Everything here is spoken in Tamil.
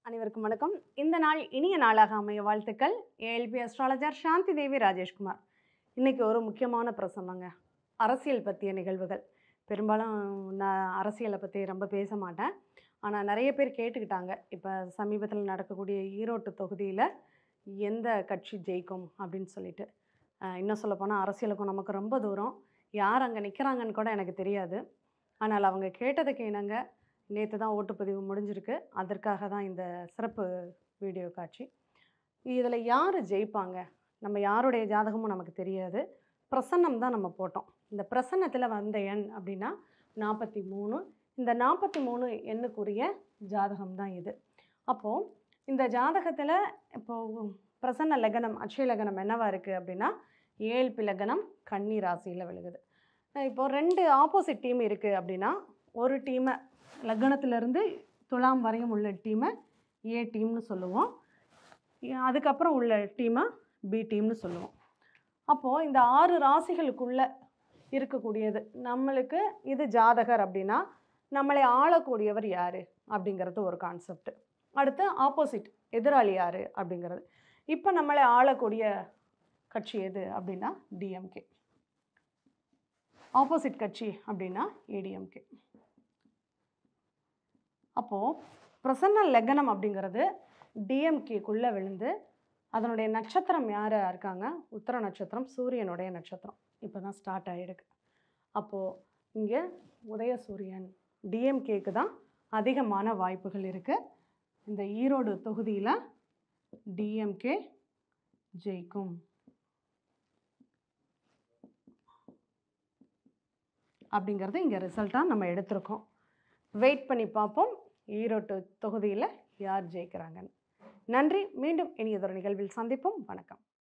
அனைவருக்கும் வணக்கம் இந்த நாள் இனிய நாளாக அமைய வாழ்த்துக்கள் ஏஎல்பி அஸ்ட்ராலஜர் சாந்தி தேவி ராஜேஷ்குமார் இன்னைக்கு ஒரு முக்கியமான பிரசன்னங்க அரசியல் பற்றிய நிகழ்வுகள் பெரும்பாலும் நான் அரசியலை பற்றி ரொம்ப பேச மாட்டேன் ஆனால் நிறைய பேர் கேட்டுக்கிட்டாங்க இப்போ சமீபத்தில் நடக்கக்கூடிய ஈரோட்டு தொகுதியில் எந்த கட்சி ஜெயிக்கும் அப்படின்னு சொல்லிட்டு அஹ் இன்னும் சொல்லப்போனால் அரசியலுக்கும் நமக்கு ரொம்ப தூரம் யார் அங்கே நிற்கிறாங்கன்னு கூட எனக்கு தெரியாது ஆனால் அவங்க கேட்டதுக்கு இணங்க நேற்று தான் ஓட்டுப்பதிவு முடிஞ்சிருக்கு அதற்காக தான் இந்த சிறப்பு வீடியோ காட்சி இதில் யார் ஜெயிப்பாங்க நம்ம யாருடைய ஜாதகமும் நமக்கு தெரியாது பிரசன்னம் தான் நம்ம போட்டோம் இந்த பிரசன்னத்தில் வந்த எண் அப்படின்னா நாற்பத்தி மூணு இந்த நாற்பத்தி மூணு எண்ணுக்குரிய ஜாதகம் தான் இது அப்போது இந்த ஜாதகத்தில் இப்போது பிரசன்ன லக்னம் அட்சய லக்னம் என்னவா இருக்குது அப்படின்னா ஏழ்பி லக்னம் கன்னி ராசியில் விழுகுது இப்போது ரெண்டு ஆப்போசிட் டீம் இருக்குது அப்படின்னா ஒரு டீமை லக்னத்திலிருந்து துலாம் வரையும் உள்ள டீமை ஏ டீம்னு சொல்லுவோம் இ- அதுக்கப்புறம் உள்ள டீமை பி டீம்னு சொல்லுவோம் அப்போது இந்த ஆறு ராசிகளுக்குள்ள இருக்கக்கூடியது நம்மளுக்கு இது ஜாதகர் அப்படின்னா நம்மளை ஆளக்கூடியவர் யார் அப்படிங்கிறது ஒரு கான்செப்ட் அடுத்து ஆப்போசிட் எதிராளி யார் அப்படிங்கிறது இப்போ நம்மளை ஆளக்கூடிய கட்சி எது அப்படின்னா டிஎம்கே ஆப்போசிட் கட்சி அப்படின்னா ஏடிஎம்கே அப்போது பிரசன்ன லக்னம் அப்படிங்கிறது டிஎம்கேக்குள்ளே விழுந்து அதனுடைய நட்சத்திரம் யார் இருக்காங்க உத்தர நட்சத்திரம் சூரியனுடைய நட்சத்திரம் இப்போ தான் ஸ்டார்ட் ஆகிருக்கு அப்போது இங்கே உதய சூரியன் டிஎம்கேக்கு தான் அதிகமான வாய்ப்புகள் இருக்குது இந்த ஈரோடு தொகுதியில் டிஎம்கே ஜெயிக்கும் அப்படிங்கிறது இங்கே ரிசல்ட்டாக நம்ம எடுத்திருக்கோம் வெயிட் பண்ணி பார்ப்போம் ஈரோட்டு தொகுதியில் யார் ஜெயிக்கிறாங்கன்னு நன்றி மீண்டும் இனியதொரு நிகழ்வில் சந்திப்போம் வணக்கம்